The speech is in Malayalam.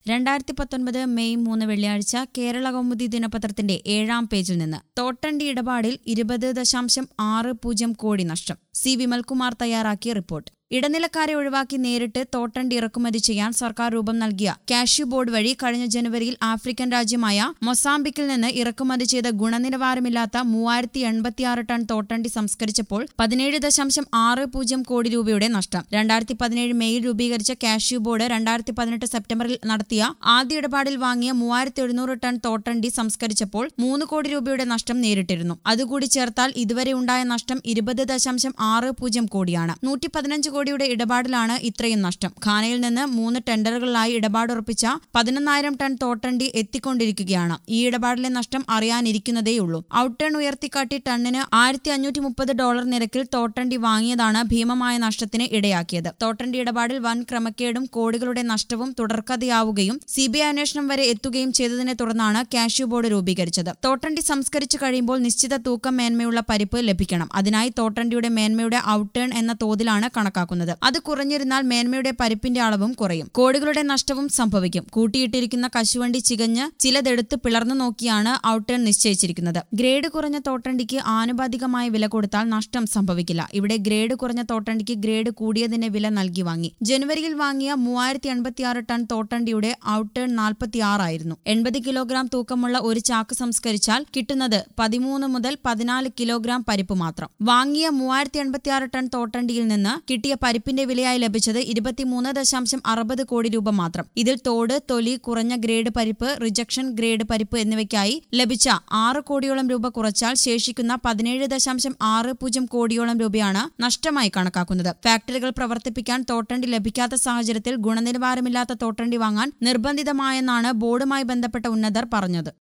രണ്ടായിരത്തി പത്തൊൻപത് മെയ് മൂന്ന് വെള്ളിയാഴ്ച കേരള കൗമുദി ദിനപത്രത്തിന്റെ ഏഴാം പേജിൽ നിന്ന് തോട്ടണ്ടി ഇടപാടിൽ ഇരുപത് ദശാംശം ആറ് പൂജ്യം കോടി നഷ്ടം സി വിമൽകുമാർ തയ്യാറാക്കിയ റിപ്പോർട്ട് ഇടനിലക്കാരെ ഒഴിവാക്കി നേരിട്ട് തോട്ടണ്ടി ഇറക്കുമതി ചെയ്യാൻ സർക്കാർ രൂപം നൽകിയ കാഷ്യൂ ബോർഡ് വഴി കഴിഞ്ഞ ജനുവരിയിൽ ആഫ്രിക്കൻ രാജ്യമായ മൊസാംബിക്കിൽ നിന്ന് ഇറക്കുമതി ചെയ്ത ഗുണനിലവാരമില്ലാത്ത മൂവായിരത്തി എൺപത്തിയാറ് ടൺ തോട്ടണ്ടി സംസ്കരിച്ചപ്പോൾ പതിനേഴ് ദശാംശം ആറ് പൂജ്യം കോടി രൂപയുടെ നഷ്ടം രണ്ടായിരത്തി പതിനേഴ് മെയ്യിൽ രൂപീകരിച്ച കാഷ്യൂ ബോർഡ് രണ്ടായിരത്തി പതിനെട്ട് സെപ്റ്റംബറിൽ നടത്തിയ ആദ്യ ഇടപാടിൽ വാങ്ങിയ മൂവായിരത്തി എഴുന്നൂറ് ടൺ തോട്ടണ്ടി സംസ്കരിച്ചപ്പോൾ മൂന്ന് കോടി രൂപയുടെ നഷ്ടം നേരിട്ടിരുന്നു അതുകൂടി ചേർത്താൽ ഇതുവരെ ഉണ്ടായ നഷ്ടം ഇരുപത് ദശാംശം ആറ് പൂജ്യം കോടിയാണ് നൂറ്റി പതിനഞ്ച് കോടിയുടെ ഇടപാടിലാണ് ഇത്രയും നഷ്ടം ഖാനയിൽ നിന്ന് മൂന്ന് ടെൻഡറുകളിലായി ഇടപാടുറപ്പിച്ച പതിനൊന്നായിരം ടൺ തോട്ടണ്ടി എത്തിക്കൊണ്ടിരിക്കുകയാണ് ഈ ഇടപാടിലെ നഷ്ടം അറിയാനിരിക്കുന്നതേയുള്ളൂ ഔട്ടേൺ ഉയർത്തിക്കാട്ടി ടണ്ണിന് ആയിരത്തി അഞ്ഞൂറ്റി മുപ്പത് ഡോളർ നിരക്കിൽ തോട്ടണ്ടി വാങ്ങിയതാണ് ഭീമമായ നഷ്ടത്തിന് ഇടയാക്കിയത് തോട്ടണ്ടി ഇടപാടിൽ വൻ ക്രമക്കേടും കോടികളുടെ നഷ്ടവും തുടർക്കഥയാവുകയും സി ബി ഐ അന്വേഷണം വരെ എത്തുകയും ചെയ്തതിനെ തുടർന്നാണ് കാഷ്യൂ ബോർഡ് രൂപീകരിച്ചത് തോട്ടണ്ടി സംസ്കരിച്ചു കഴിയുമ്പോൾ നിശ്ചിത തൂക്കം മേന്മയുള്ള പരിപ്പ് ലഭിക്കണം അതിനായി തോട്ടണ്ടിയുടെ മേന്മയുടെ ഔട്ടേൺ എന്ന തോതിലാണ് കണക്കാക്കുന്നത് അത് കുറഞ്ഞിരുന്നാൽ മേന്മയുടെ പരിപ്പിന്റെ അളവും കുറയും കോടികളുടെ നഷ്ടവും സംഭവിക്കും കൂട്ടിയിട്ടിരിക്കുന്ന കശുവണ്ടി ചികഞ്ഞ് ചിലതെടുത്ത് പിളർന്നു നോക്കിയാണ് ഔട്ടേൺ നിശ്ചയിച്ചിരിക്കുന്നത് ഗ്രേഡ് കുറഞ്ഞ തോട്ടണ്ടിക്ക് ആനുപാതികമായ വില കൊടുത്താൽ നഷ്ടം സംഭവിക്കില്ല ഇവിടെ ഗ്രേഡ് കുറഞ്ഞ തോട്ടണ്ടിക്ക് ഗ്രേഡ് കൂടിയതിന്റെ വില നൽകി വാങ്ങി ജനുവരിയിൽ വാങ്ങിയ മൂവായിരത്തി എൺപത്തിയാറ് ടൺ തോട്ടണ്ടിയുടെ ഔട്ടേൺ നാൽപ്പത്തി ആറായിരുന്നു എൺപത് കിലോഗ്രാം തൂക്കമുള്ള ഒരു ചാക്ക് സംസ്കരിച്ചാൽ കിട്ടുന്നത് പതിമൂന്ന് മുതൽ പതിനാല് കിലോഗ്രാം പരിപ്പ് മാത്രം വാങ്ങിയ മൂവായിരത്തി എൺപത്തിയാറ് ടൺ തോട്ടണ്ടിയിൽ നിന്ന് കിട്ടിയ പരിപ്പിന്റെ വിലയായി ലഭിച്ചത് ഇരുപത്തിമൂന്ന് ദശാംശം അറുപത് കോടി രൂപ മാത്രം ഇതിൽ തോട് തൊലി കുറഞ്ഞ ഗ്രേഡ് പരിപ്പ് റിജക്ഷൻ ഗ്രേഡ് പരിപ്പ് എന്നിവയ്ക്കായി ലഭിച്ച ആറ് കോടിയോളം രൂപ കുറച്ചാൽ ശേഷിക്കുന്ന പതിനേഴ് ദശാംശം ആറ് പൂജ്യം കോടിയോളം രൂപയാണ് നഷ്ടമായി കണക്കാക്കുന്നത് ഫാക്ടറികൾ പ്രവർത്തിപ്പിക്കാൻ തോട്ടണ്ടി ലഭിക്കാത്ത സാഹചര്യത്തിൽ ഗുണനിലവാരമില്ലാത്ത തോട്ടണ്ടി വാങ്ങാൻ നിർബന്ധിതമായെന്നാണ് ബോർഡുമായി ബന്ധപ്പെട്ട ഉന്നതർ പറഞ്ഞത്